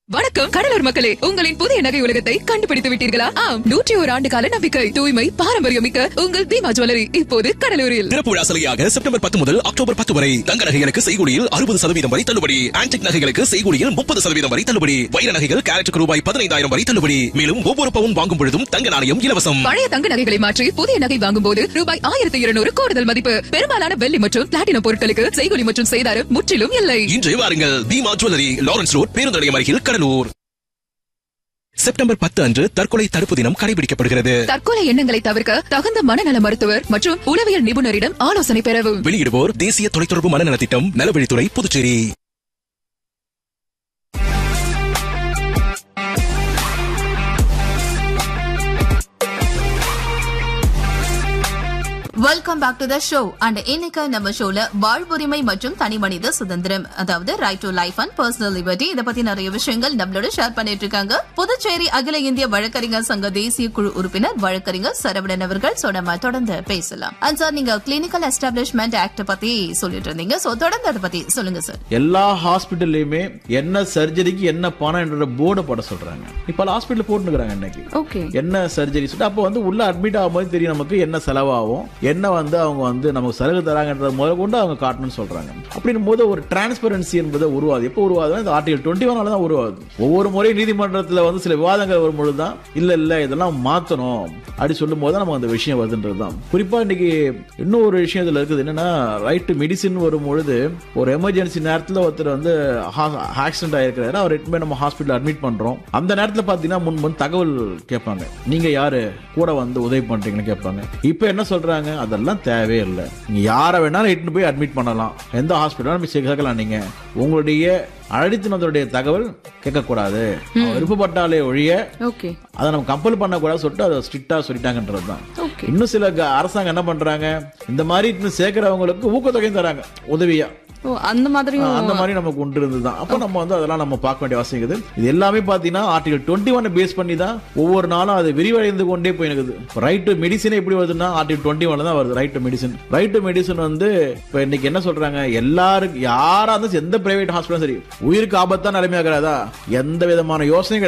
வணக்கம் கடலூர் மக்களே உங்களின் புதிய நகை உலகத்தை கண்டுபிடித்து விட்டீர்களா ஆம் நூற்றி ஒரு ஆண்டு கால நம்பிக்கை தூய்மை பாரம்பரியம் மிக்க உங்கள் பீமா ஜுவல்லரி இப்போது கடலூரில் திறப்பு விழா சலுகையாக செப்டம்பர் பத்து முதல் அக்டோபர் பத்து வரை தங்க நகைகளுக்கு செய்கூலியில் அறுபது சதவீதம் வரை தள்ளுபடி ஆன்டிக் நகைகளுக்கு செய்கூலியில் முப்பது சதவீதம் வரை தள்ளுபடி வைர நகைகள் கேரட்டுக்கு ரூபாய் பதினைந்தாயிரம் வரை தள்ளுபடி மேலும் ஒவ்வொரு பவுன் வாங்கும் பொழுதும் தங்க நாணயம் இலவசம் பழைய தங்க நகைகளை மாற்றி புதிய நகை வாங்கும் போது ரூபாய் ஆயிரத்தி இருநூறு கூடுதல் மதிப்பு பெரும்பாலான வெள்ளி மற்றும் பிளாட்டினம் பொருட்களுக்கு செய்கூலி மற்றும் செய்தாரம் முற்றிலும் இல்லை இன்று வாருங்கள் பீமா ஜுவல்லரி லாரன்ஸ் ரோட் பேருந்து நிலையம் அருகில் கடலூர் செப்டம்பர் பத்து அன்று தற்கொலை தடுப்பு தினம் கடைபிடிக்கப்படுகிறது தற்கொலை எண்ணங்களை தவிர்க்க தகுந்த மனநல மருத்துவர் மற்றும் உளவியல் நிபுணரிடம் ஆலோசனை பெறவும் வெளியிடுவோர் தேசிய தொலைத்தொடர்பு மனநல திட்டம் நலவழித்துறை Puducherry welcome back to the show and இன்னைக்கு நம்ம ஷோல வாழ்வுரிமை மற்றும் தனிமனித சுதந்திரம் அதாவது right to life and personal liberty இத பத்தி நிறைய விஷயங்கள் நம்மளோட ஷேர் பண்ணிட்டு இருக்காங்க புதுச்சேரி அகில இந்திய வழக்கறிஞர் சங்க தேசிய குழு உறுப்பினர் வழக்கறிஞர் சரவணன் அவர்கள் சோ நம்ம தொடர்ந்து பேசலாம் அண்ட் சார் நீங்க கிளினிக்கல் எஸ்டாப்ளிஷ்மெண்ட் ஆக்ட் பத்தி சொல்லிட்டு இருந்தீங்க சோ தொடர்ந்து அதை பத்தி சொல்லுங்க சார் எல்லா ஹாஸ்பிட்டல்லையுமே என்ன சர்ஜரிக்கு என்ன பணம் என்ற போர்டை போட சொல்றாங்க இப்ப ஹாஸ்பிட்டல் போட்டுக்கிறாங்க இன்னைக்கு ஓகே என்ன சர்ஜரி சொல்லிட்டு அப்போ வந்து உள்ள அட்மிட் ஆகும்போது தெரியும் நமக்கு என்ன செலவாகும் என்ன வந்து அவங்க வந்து நமக்கு சலுகை தராங்கன்றத முதல் கொண்டு அவங்க காட்டணும்னு சொல்றாங்க அப்படின்னும் போது ஒரு டிரான்ஸ்பரன்சி என்பது உருவாது எப்போ உருவாதுன்னா இந்த ஆர்டிகல் டுவெண்ட்டி ஒன்னால தான் உருவாது ஒவ்வொரு முறை நீதிமன்றத்தில் வந்து சில விவாதங்கள் வரும்பொழுது தான் இல்ல இல்ல இதெல்லாம் மாத்தணும் அப்படி சொல்லும் போது தான் நம்ம அந்த விஷயம் வருதுன்றது தான் குறிப்பா இன்னைக்கு இன்னும் ஒரு விஷயம் இதுல இருக்குது என்னன்னா ரைட் டு மெடிசின் வரும் பொழுது ஒரு எமர்ஜென்சி நேரத்தில் ஒருத்தர் வந்து ஆக்சிடென்ட் ஆயிருக்கிறாரு அவர் எட்டுமே நம்ம ஹாஸ்பிட்டல் அட்மிட் பண்றோம் அந்த நேரத்தில் பாத்தீங்கன்னா முன் முன் தகவல் கேட்பாங்க நீங்க யாரு கூட வந்து உதவி பண்றீங்கன்னு கேட்பாங்க இப்போ என்ன சொல்றாங்க அதெல்லாம் தேவையே இல்லை நீங்க யாரை வேணாலும் இட்டுன்னு போய் அட்மிட் பண்ணலாம் எந்த ஹாஸ்பிட்டலும் போய் சேர்க்கலாம் நீங்க உங்களுடைய அழைத்தினருடைய தகவல் கேட்கக்கூடாது அவர் விருப்பப்பட்டாலே ஒழிய ஓகே அதை நம்ம கம்பல் பண்ணக்கூடாது சொல்லிட்டு அதை ஸ்ட்ரிக்டா சொல்லிட்டாங்கன்றது தான் ஓகே இன்னும் சில க- அரசாங்கம் என்ன பண்றாங்க இந்த மாதிரி இன்னும் சேர்க்கிறவங்களுக்கு ஊக்கத்தொகையும் தராங்க உதவியா ஓ அந்த மாதிரி ஆ, அந்த மாதிரி நமக்கு உண்டு இருந்துதான் அப்போ நம்ம வந்து அதெல்லாம் நம்ம பார்க்க வேண்டிய அவசியம் இருக்குது இது எல்லாமே பாத்தீங்கன்னா ஆர்டிகல் டுவெண்ட்டி ஒன் பேஸ் பண்ணி தான் ஒவ்வொரு நாளும் அது விரிவடைந்து கொண்டே போயிருக்குது ரைட் டு மெடிசன் எப்படி வருதுன்னா ஆர்டிகல் டுவெண்ட்டி ஒன்ல தான் வருது right to medicine right to medicine வந்து இப்போ இன்னைக்கு என்ன சொல்றாங்க எல்லாருக்கும் யாரா இருந்தாலும் எந்த பிரைவேட் ஹாஸ்பிட்டலும் சரி உயிருக்கு ஆபத்தான நிலைமையாகிறாதா எந்த விதமான யோசனைகள்